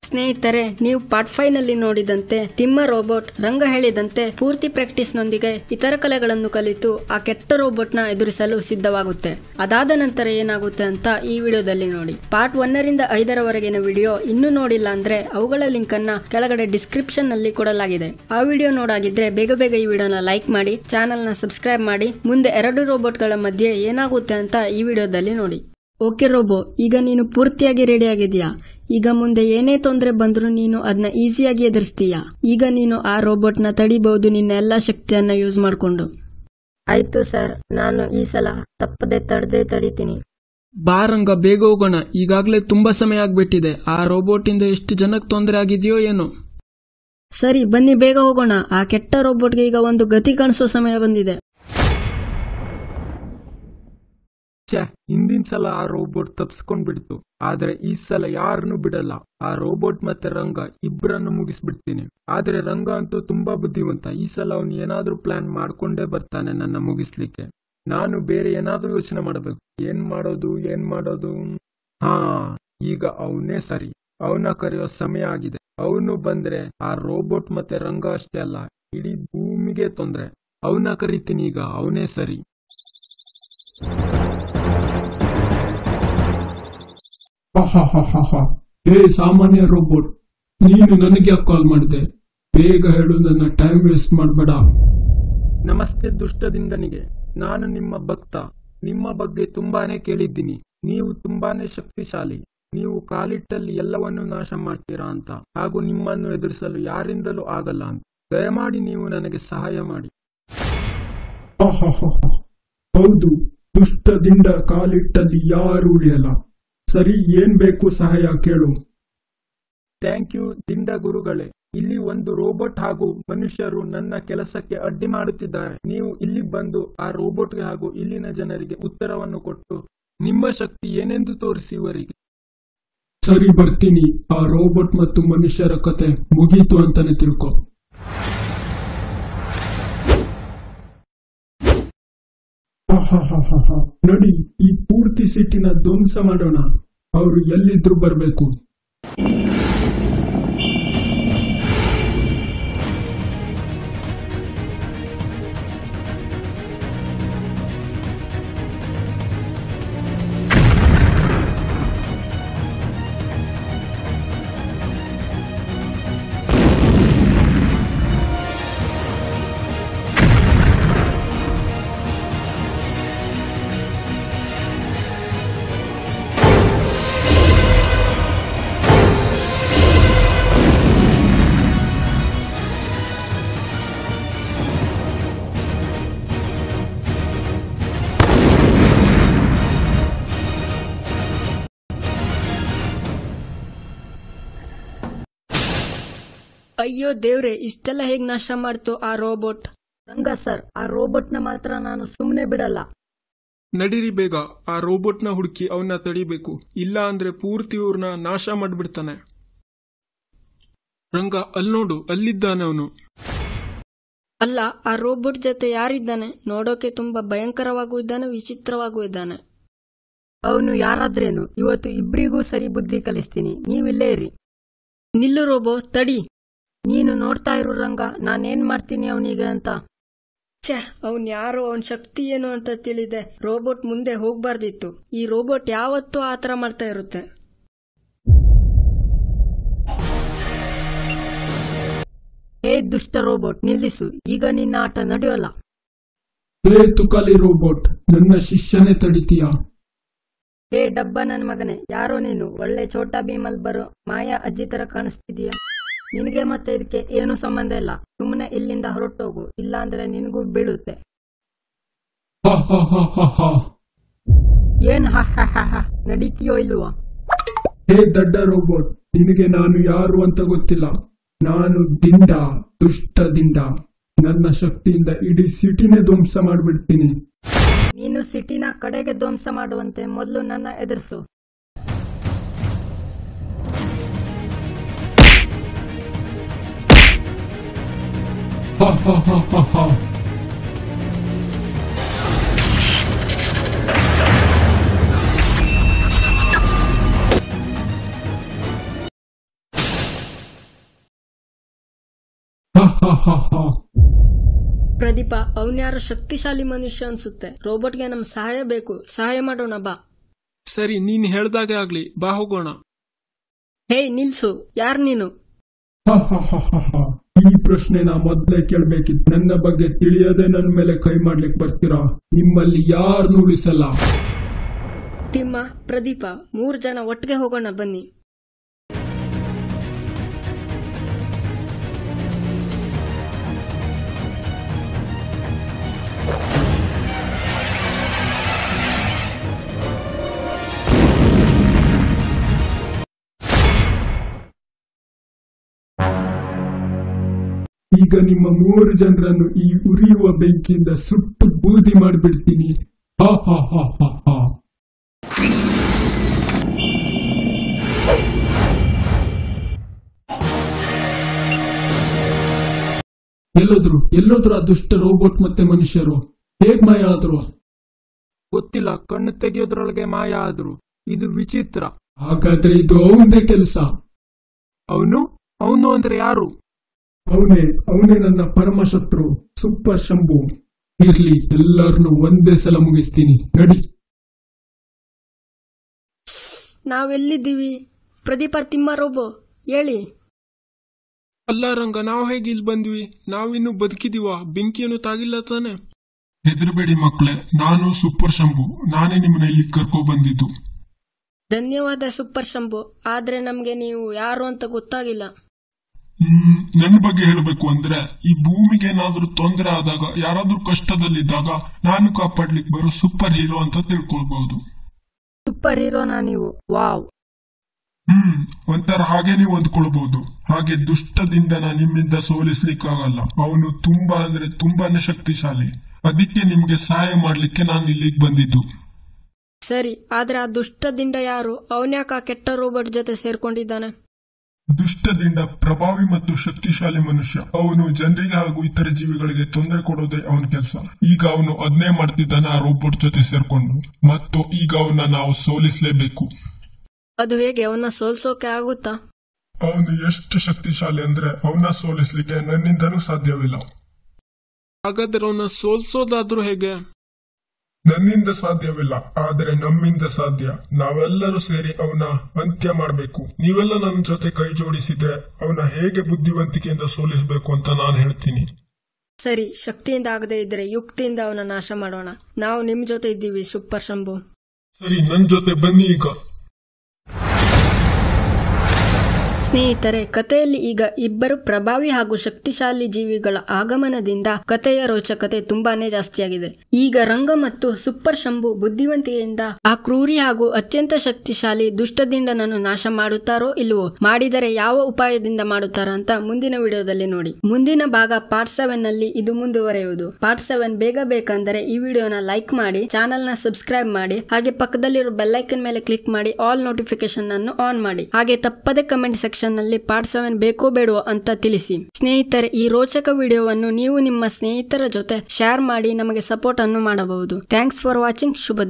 ಸ್ನೇಹಿತರೆ ನೀವು part five ನಲ್ಲಿ ನೋಡಿದಂತೆ ತಿಮ್ಮ ರೋಬೋಟ್ ರಂಗ ಹೇಳಿದಂತೆ ಪೂರ್ತಿ ಪ್ರಾಕ್ಟೀಸ್ ನೊಂದಿಗೆ ಇತರ ಕಲೆಗಳನ್ನು ಕಲಿತು ಆ ಕೆಟ್ಟ ರೋಬೋಟ್ ನ ಎದುರಿಸಲು ಸಿದ್ಧವಾಗುತ್ತೆ ಅದಾದ ನಂತರ ಏನಾಗುತ್ತೆ ಅಂತ ಈ ವಿಡಿಯೋದಲ್ಲಿ ನೋಡಿ ಪಾರ್ಟ್ ಒನ್ನರಿಂದ ಐದರವರೆಗಿನ ವಿಡಿಯೋ ಇನ್ನೂ ನೋಡಿಲ್ಲ ಅಂದ್ರೆ ಅವುಗಳ ಲಿಂಕ್ ಅನ್ನ ಕೆಳಗಡೆ ಡಿಸ್ಕ್ರಿಪ್ಷನ್ ನಲ್ಲಿ ಕೊಡಲಾಗಿದೆ ಆ ವಿಡಿಯೋ ನೋಡಾಗಿದ್ರೆ ಬೇಗ ಬೇಗ ಈ ವಿಡಿಯೋನ ಲೈಕ್ ಮಾಡಿ ಚಾನೆಲ್ ನ ಸಬ್ಸ್ಕ್ರೈಬ್ ಮಾಡಿ ಮುಂದೆ ಎರಡು ರೋಬೋಟ್ಗಳ ಮಧ್ಯೆ ಏನಾಗುತ್ತೆ ಅಂತ ಈ ವಿಡಿಯೋದಲ್ಲಿ ನೋಡಿ ಓಕೆ ರೋಬೋ ಈಗ ನೀನು ಪೂರ್ತಿಯಾಗಿ ರೆಡಿ ಆಗಿದೆಯಾ ಈಗ ಮುಂದೆ ಏನೇ ತೊಂದರೆ ಬಂದರೂ ನೀನು ಅದನ್ನ ಈಸಿಯಾಗಿ ಎದುರಿಸ್ತೀಯ ಈಗ ನೀನು ಆ ರೋಬೋಟ್ನ ತಡಿಬಹುದು ನಿನ್ನ ಎಲ್ಲ ಶಕ್ತಿಯನ್ನ ಯೂಸ್ ಮಾಡಿಕೊಂಡು ಆಯ್ತು ಸರ್ ನಾನು ಈ ಸಲ ತಪ್ಪದೆ ತಡೆದೇ ತಡಿತೀನಿ ಬಾರಂಗ ಬೇಗ ಹೋಗೋಣ ಈಗಾಗಲೇ ತುಂಬಾ ಸಮಯ ಆಗ್ಬಿಟ್ಟಿದೆ ಆ ರೋಬೋಟಿಂದ ಎಷ್ಟು ಜನಕ್ಕೆ ತೊಂದರೆ ಆಗಿದೆಯೋ ಏನೋ ಸರಿ ಬನ್ನಿ ಬೇಗ ಹೋಗೋಣ ಆ ಕೆಟ್ಟ ರೋಬೋಟ್ಗೆ ಈಗ ಒಂದು ಗತಿ ಕಾಣಿಸೋ ಸಮಯ ಬಂದಿದೆ ಛೆ ಹಿಂದಿನ ಸಲ ಆ ರೋಬೋಟ್ ತಪ್ಸ್ಕೊಂಡ್ ಬಿಡ್ತು ಆದ್ರೆ ಈ ಸಲ ಯಾರನ್ನು ಬಿಡಲ್ಲ ಆ ರೋಬೋಟ್ ಮತ್ತೆ ರಂಗ ಇಬ್ಬರನ್ನು ಮುಗಿಸ್ಬಿಡ್ತೀನಿ ಆದ್ರೆ ರಂಗ ಅಂತೂ ತುಂಬಾ ಬುದ್ಧಿವಂತ ಈ ಸಲ ಅವನು ಏನಾದ್ರೂ ಪ್ಲಾನ್ ಮಾಡ್ಕೊಂಡೇ ಬರ್ತಾನೆ ನನ್ನ ಮುಗಿಸ್ಲಿಕ್ಕೆ ನಾನು ಬೇರೆ ಏನಾದ್ರೂ ಯೋಚನೆ ಮಾಡಬೇಕು ಏನ್ ಮಾಡೋದು ಏನ್ ಮಾಡೋದು ಹಾ ಈಗ ಅವನೇ ಸರಿ ಅವನ ಕರೆಯೋ ಸಮಯ ಆಗಿದೆ ಅವನು ಬಂದ್ರೆ ಆ ರೋಬೋಟ್ ಮತ್ತೆ ರಂಗ ಅಷ್ಟೇ ಅಲ್ಲ ಇಡೀ ಭೂಮಿಗೆ ತೊಂದ್ರೆ ಅವನ ಕರಿತೀನಿ ಈಗ ಅವನೇ ಸರಿ ಹೇ ಸಾಮಾನ್ಯ ರೋಬೋಟ್ ನೀನು ನನಗೆ ಕಾಲ್ ಮಾಡಿದೆ ಬೇಗ ಹೇಳು ನನ್ನ ಟೈಮ್ ವೇಸ್ಟ್ ಮಾಡಬೇಡ ನಮಸ್ತೆ ದುಷ್ಟದಿಂದನಿಗೆ ನಾನು ನಿಮ್ಮ ಭಕ್ತ ನಿಮ್ಮ ಬಗ್ಗೆ ತುಂಬಾನೇ ಕೇಳಿದ್ದೀನಿ ನೀವು ತುಂಬಾನೇ ಶಕ್ತಿಶಾಲಿ ನೀವು ಕಾಲಿಟ್ಟಲ್ಲಿ ಎಲ್ಲವನ್ನೂ ನಾಶ ಮಾಡ್ತೀರಾ ಅಂತ ಹಾಗೂ ನಿಮ್ಮನ್ನು ಎದುರಿಸಲು ಯಾರಿಂದಲೂ ಆಗಲ್ಲ ಅಂತ ದಯಮಾಡಿ ನೀವು ನನಗೆ ಸಹಾಯ ಮಾಡಿ ಹೌದು ದುಷ್ಟದಿಂದ ಕಾಲಿಟ್ಟಲ್ಲಿ ಯಾರು ಉಳಿಯಲ್ಲ ಸರಿ ಏನ್ ಬೇಕು ಸಹಾಯ ಕೇಳು ಥ್ಯಾಂಕ್ ಯು ದಿಂಡ ಗುರುಗಳೇ ಇಲ್ಲಿ ಒಂದು ರೋಬೋಟ್ ಹಾಗೂ ಮನುಷ್ಯರು ನನ್ನ ಕೆಲಸಕ್ಕೆ ಅಡ್ಡಿ ಮಾಡುತ್ತಿದ್ದಾರೆ ನೀವು ಇಲ್ಲಿ ಬಂದು ಆ ರೋಬೋಟ್ಗೆ ಹಾಗೂ ಇಲ್ಲಿನ ಜನರಿಗೆ ಉತ್ತರವನ್ನು ಕೊಟ್ಟು ನಿಮ್ಮ ಶಕ್ತಿ ಏನೆಂದು ತೋರಿಸಿ ಇವರಿಗೆ ಸರಿ ಬರ್ತೀನಿ ಆ ರೋಬೋಟ್ ಮತ್ತು ಮನುಷ್ಯರ ಕತೆ ಮುಗೀತು ಅಂತಾನೆ ತಿಳ್ಕೊ ನಡಿ ಈ ಪೂರ್ತಿ ಸಿಟಿನ ಧ್ವಂಸ ಮಾಡೋಣ ಅವರು ಎಲ್ಲಿದ್ರು ಬರಬೇಕು ಅಯ್ಯೋ ದೇವ್ರೆ ಇಷ್ಟೆಲ್ಲ ಹೇಗ್ ನಾಶ ಮಾಡ್ತು ಆ ರೋಬೋಟ್ ರಂಗ ಸರ್ ಆ ರೋಬೋಟ್ನ ಮಾತ್ರ ನಾನು ಸುಮ್ಮನೆ ಬಿಡಲ್ಲ ನಡೀರಿ ಬೇಗ ಆ ರೋಬೋಟ್ನ ಹುಡುಕಿ ಅವನ್ನ ತಡಿಬೇಕು ಇಲ್ಲ ಅಂದ್ರೆ ಪೂರ್ತಿ ಊರ್ನ ನಾಶ ಮಾಡ್ಬಿಡ್ತಾನೆ ರಂಗ ಅಲ್ಲಿ ನೋಡು ಅಲ್ಲಿದ್ದಾನೆ ಅವನು ಅಲ್ಲ ಆ ರೋಬೋಟ್ ಜೊತೆ ಯಾರಿದ್ದಾನೆ ನೋಡೋಕೆ ತುಂಬಾ ಭಯಂಕರವಾಗೂ ಇದ್ದಾನೆ ವಿಚಿತ್ರವಾಗೂ ಇದ್ದಾನೆ ಅವನು ಯಾರಾದ್ರೇನು ಇವತ್ತು ಇಬ್ರಿಗೂ ಸರಿ ಬುದ್ಧಿ ಕಲಿಸ್ತೀನಿ ನೀವಿಲ್ಲೇ ಇರಿ ನಿಲ್ಲು ರೋಬೋ ತಡಿ ನೀನು ನೋಡ್ತಾ ಇರು ರಂಗ ನಾನೇನ್ ಮಾಡ್ತೀನಿ ಅವನಿಗೆ ಅಂತ ಛೆ ಅವನ್ ಯಾರೋ ಅವನ್ ಶಕ್ತಿ ಏನು ಅಂತ ತಿಳಿದೆ ರೋಬೋಟ್ ಮುಂದೆ ಹೋಗ್ಬಾರ್ದಿತ್ತು ಈ ರೋಬೋಟ್ ಯಾವತ್ತೂ ಆತರ ಮಾಡ್ತಾ ಇರುತ್ತೆ ಹೇ ದುಷ್ಟ ರೋಬೋಟ್ ನಿಲ್ಲಿಸು ಈಗ ನಿನ್ನ ಆಟ ನಡೆಯೋಲ್ಲ ಹೇ ತುಕಾಲಿ ರೋಬೋಟ್ ನನ್ನ ಶಿಷ್ಯನೇ ತಡಿತೀಯಾ ಹೇ ಡಬ್ಬ ನನ್ನ ಮಗನೇ ಯಾರೋ ನೀನು ಒಳ್ಳೆ ಛೋಟಾ ಭೀಮಲ್ ಬರೋ ಮಾಯಾ ಅಜ್ಜಿ ತರ ಕಾಣಿಸ್ತಿದೀಯ ನಿನಗೆ ಮತ್ತೆ ಇದಕ್ಕೆ ಏನು ಸಂಬಂಧ ಇಲ್ಲ ಸುಮ್ಮನೆ ಇಲ್ಲಿಂದ ಹೊರಟೋಗು ಇಲ್ಲಾಂದ್ರೆ ನಿನಗೂ ಬೀಳುತ್ತೆ ಹ ಹ ಹ ಹ ಹ. ಏನ್ ಹ ಹ ಹ ಹ ನಡೀತೀಯೋ ಇಲ್ವೋ ಹೇ ದಡ್ಡ ರೋಬೋಟ್ ನಿನಗೆ ನಾನು ಯಾರು ಅಂತ ಗೊತ್ತಿಲ್ಲ ನಾನು ದಿಂಡ ದುಷ್ಟ ದಿಂಡ ನನ್ನ ಶಕ್ತಿಯಿಂದ ಇಡೀ ಸಿಟಿನೇ ಧ್ವಂಸ ಮಾಡ್ಬಿಡ್ತೀನಿ ನೀನು ಸಿಟಿನ ಕಡೆಗೆ ಧ್ವಂಸ ಮಾಡುವಂತೆ ಮೊದಲು ನನ್ನ ಎದುರಿಸು ಹ ಹ ಹ ಹ ಹ. ಹ ಹ ಹ ಹ ಪ್ರದೀಪ ಅವನ್ಯಾರೋ ಶಕ್ತಿಶಾಲಿ ಮನುಷ್ಯ ಅನ್ಸುತ್ತೆ ರೋಬೋಟ್ಗೆ ನಮ್ ಸಹಾಯ ಬೇಕು ಸಹಾಯ ಮಾಡೋಣ ಬಾ ಸರಿ ನೀನ್ ಹೇಳ್ದಾಗೆ ಆಗ್ಲಿ ಬಾ ಹೋಗೋಣ ಹೇ ನಿಲ್ಸು ಯಾರ್ ನೀನು ಈ ಪ್ರಶ್ನೆನ ಮೊದ್ಲೇ ಕೇಳ್ಬೇಕಿತ್ತು ನನ್ನ ಬಗ್ಗೆ ತಿಳಿಯದೆ ನನ್ನ ಮೇಲೆ ಕೈ ಮಾಡ್ಲಿಕ್ಕೆ ಬರ್ತೀರಾ ನಿಮ್ಮಲ್ಲಿ ಯಾರನ್ನೂ ಉಳಿಸಲ್ಲ ತಿಮ್ಮ ಪ್ರದೀಪ ಮೂರ್ ಜನ ಒಟ್ಟಿಗೆ ಹೋಗೋಣ ಬನ್ನಿ ಈಗ ನಿಮ್ಮ ಮೂರು ಜನರನ್ನು ಈ ಉರಿಯುವ ಬೆಂಕಿಯಿಂದ ಸುಟ್ಟು ಬೂದಿ ಮಾಡಿಬಿಡ್ತೀನಿ ಹ ಹ ಹ ಹ ಹ ಎಲ್ಲೋದ್ರು ಎಲ್ಲೋದ್ರು ಆ ದುಷ್ಟ ರೋಬೋಟ್ ಮತ್ತೆ ಮನುಷ್ಯರು ಹೇಗ್ ಮಾಯ ಆದ್ರು ಗೊತ್ತಿಲ್ಲ ಕಣ್ಣು ತೆಗೆಯೋದ್ರೊಳಗೆ ಮಾಯ ಆದ್ರು ಇದು ವಿಚಿತ್ರ ಹಾಗಾದ್ರೆ ಇದು ಅವನದೇ ಕೆಲಸ ಅವನು ಅವನು ಅಂದ್ರೆ ಯಾರು ಅವನೇ ಅವನೇ ನನ್ನ ಪರಮಶತ್ರು ಸೂಪರ್ ಶಂಭು ಇರ್ಲಿ ಎಲ್ಲರನ್ನು ಒಂದೇ ಸಲ ಮುಗಿಸ್ತೀನಿ ನಡಿ ನಾವೆಲ್ಲಿದ್ದೀವಿ ಪ್ರದೀಪ ತಿಮ್ಮ ರೋಬೋ ಹೇಳಿ ಅಲ್ಲ ರಂಗ ನಾವು ಹೇಗೆ ಇಲ್ಲಿ ಬಂದ್ವಿ ನಾವಿನ್ನು ಬದುಕಿದೀವ ಬೆಂಕಿಯನ್ನು ತಾಗಿಲ್ಲ ತಾನೆ ಹೆದರಬೇಡಿ ಮಕ್ಕಳೇ ನಾನು ಸೂಪರ್ ಶಂಭು ನಾನೇ ನಿಮ್ಮನ್ನ ಇಲ್ಲಿ ಕರ್ಕೊ ಬಂದಿದ್ದು ಧನ್ಯವಾದ ಸೂಪರ್ ಶಂಭು ಆದ್ರೆ ನಮ್ಗೆ ನೀವು ಯಾರು ಅಂತ ಗೊತ್ತಾಗಿಲ್ಲ ಹ್ಮ್ ನನ್ನ ಬಗ್ಗೆ ಹೇಳಬೇಕು ಅಂದ್ರೆ ಈ ಭೂಮಿಗೆ ಏನಾದ್ರೂ ತೊಂದರೆ ಆದಾಗ ಯಾರಾದ್ರೂ ಕಷ್ಟದಲ್ಲಿದ್ದಾಗ ನಾನು ಕಾಪಾಡ್ಲಿಕ್ಕೆ ಬರೋ ಸೂಪರ್ ಹೀರೋ ಅಂತ ತಿಳ್ಕೊಳ್ಬಹುದು ಸೂಪರ್ ಹೀರೋನಾ ನೀವು ವಾವ್ ಹ್ಮ್ ಒಂಥರ ಹಾಗೆ ನೀವು ಅಂದ್ಕೊಳ್ಬಹುದು ಹಾಗೆ ದುಷ್ಟದಿಂದನ ನಿಮ್ಮಿಂದ ಸೋಲಿಸ್ಲಿಕ್ಕಾಗಲ್ಲ ಅವನು ತುಂಬಾ ಅಂದ್ರೆ ತುಂಬಾನೇ ಶಕ್ತಿಶಾಲಿ ಅದಕ್ಕೆ ನಿಮ್ಗೆ ಸಹಾಯ ಮಾಡ್ಲಿಕ್ಕೆ ನಾನು ಇಲ್ಲಿಗೆ ಬಂದಿದ್ದು ಸರಿ ಆದ್ರೆ ಆ ದುಷ್ಟದಿಂದ ಯಾರು ಅವನ್ಯಾಕ ಆ ಕೆಟ್ಟ ರೋಬೋಟ್ ಜೊತೆ ಸೇರ್ಕೊಂಡಿದ್ದಾನೆ ದುಷ್ಟದಿಂದ ಪ್ರಭಾವಿ ಮತ್ತು ಶಕ್ತಿಶಾಲಿ ಮನುಷ್ಯ ಅವನು ಜನರಿಗೆ ಹಾಗೂ ಇತರ ಜೀವಿಗಳಿಗೆ ತೊಂದರೆ ಕೊಡೋದೇ ಅವನ ಕೆಲಸ ಈಗ ಅವನು ಅದನ್ನೇ ಮಾಡ್ತಿದ್ದಾನೆ ಆ ರೋಬೋಟ್ ಜೊತೆ ಸೇರ್ಕೊಂಡು ಮತ್ತು ಈಗ ಅವನ್ನ ನಾವು ಸೋಲಿಸಲೇಬೇಕು ಅದು ಹೇಗೆ ಅವನ್ನ ಸೋಲ್ಸೋಕೆ ಆಗುತ್ತಾ ಅವನು ಎಷ್ಟು ಶಕ್ತಿಶಾಲಿ ಅಂದ್ರೆ ಅವನ್ನ ಸೋಲಿಸ್ಲಿಕ್ಕೆ ನನ್ನಿಂದನೂ ಸಾಧ್ಯವಿಲ್ಲ ಹಾಗಾದ್ರೆ ಅವನ ಸೋಲ್ಸೋದಾದ್ರೂ ಹೇಗೆ ನನ್ನಿಂದ ಸಾಧ್ಯವಿಲ್ಲ ಆದರೆ ನಮ್ಮಿಂದ ಸಾಧ್ಯ ನಾವೆಲ್ಲರೂ ಸೇರಿ ಅವನ ಅಂತ್ಯ ಮಾಡಬೇಕು ನೀವೆಲ್ಲ ನನ್ನ ಜೊತೆ ಕೈ ಜೋಡಿಸಿದ್ರೆ ಅವನ ಹೇಗೆ ಬುದ್ಧಿವಂತಿಕೆಯಿಂದ ಸೋಲಿಸಬೇಕು ಅಂತ ನಾನು ಹೇಳ್ತೀನಿ ಸರಿ ಶಕ್ತಿಯಿಂದ ಆಗದೆ ಇದ್ರೆ ಯುಕ್ತಿಯಿಂದ ಅವನ ನಾಶ ಮಾಡೋಣ ನಾವು ನಿಮ್ ಜೊತೆ ಇದ್ದೀವಿ ಸೂಪರ್ ಶಂಭು ಸರಿ ನನ್ ಜೊತೆ ಬನ್ನಿ ಈಗ ಸ್ನೇಹಿತರೆ ಕಥೆಯಲ್ಲಿ ಈಗ ಇಬ್ಬರು ಪ್ರಭಾವಿ ಹಾಗೂ ಶಕ್ತಿಶಾಲಿ ಜೀವಿಗಳ ಆಗಮನದಿಂದ ಕಥೆಯ ರೋಚಕತೆ ತುಂಬಾನೇ ಜಾಸ್ತಿಯಾಗಿದೆ ಈಗ ರಂಗ ಮತ್ತು ಸೂಪರ್ ಶಂಭು ಬುದ್ಧಿವಂತಿಕೆಯಿಂದ ಆ ಕ್ರೂರಿ ಹಾಗೂ ಅತ್ಯಂತ ಶಕ್ತಿಶಾಲಿ ದುಷ್ಟದಿಂಡನನ್ನು ನಾಶ ಮಾಡುತ್ತಾರೋ ಇಲ್ವೋ ಮಾಡಿದರೆ ಯಾವ ಉಪಾಯದಿಂದ ಮಾಡುತ್ತಾರ ಅಂತ ಮುಂದಿನ ವಿಡಿಯೋದಲ್ಲಿ ನೋಡಿ ಮುಂದಿನ ಭಾಗ ಪಾರ್ಟ್ ಸೆವೆನ್ ನಲ್ಲಿ ಇದು ಮುಂದುವರೆಯುವುದು ಪಾರ್ಟ್ ಸೆವೆನ್ ಬೇಗ ಬೇಕಂದರೆ ಈ ವಿಡಿಯೋನ ಲೈಕ್ ಮಾಡಿ ಚಾನೆಲ್ ನ ಸಬ್ಸ್ಕ್ರೈಬ್ ಮಾಡಿ ಹಾಗೆ ಪಕ್ಕದಲ್ಲಿರೋ ಬೆಲ್ಲೈಕನ್ ಮೇಲೆ ಕ್ಲಿಕ್ ಮಾಡಿ ಆಲ್ ನೋಟಿಫಿಕೇಶನ್ ಅನ್ನು ಆನ್ ಮಾಡಿ ಹಾಗೆ ತಪ್ಪದೆ ಕಮೆಂಟ್ ಸೆಕ್ಷನ್ ನಲ್ಲಿ ಪಾರ್ಟ್ ಸೆವೆನ್ ಬೇಕೋ ಬೇಡವೋ ಅಂತ ತಿಳಿಸಿ ಸ್ನೇಹಿತರೆ ಈ ರೋಚಕ ವಿಡಿಯೋವನ್ನು ನೀವು ನಿಮ್ಮ ಸ್ನೇಹಿತರ ಜೊತೆ ಶೇರ್ ಮಾಡಿ ನಮಗೆ ಸಪೋರ್ಟ್ ಅನ್ನು ಮಾಡಬಹುದು ಥ್ಯಾಂಕ್ಸ್ ಫಾರ್ ವಾಚಿಂಗ್ ಶುಭ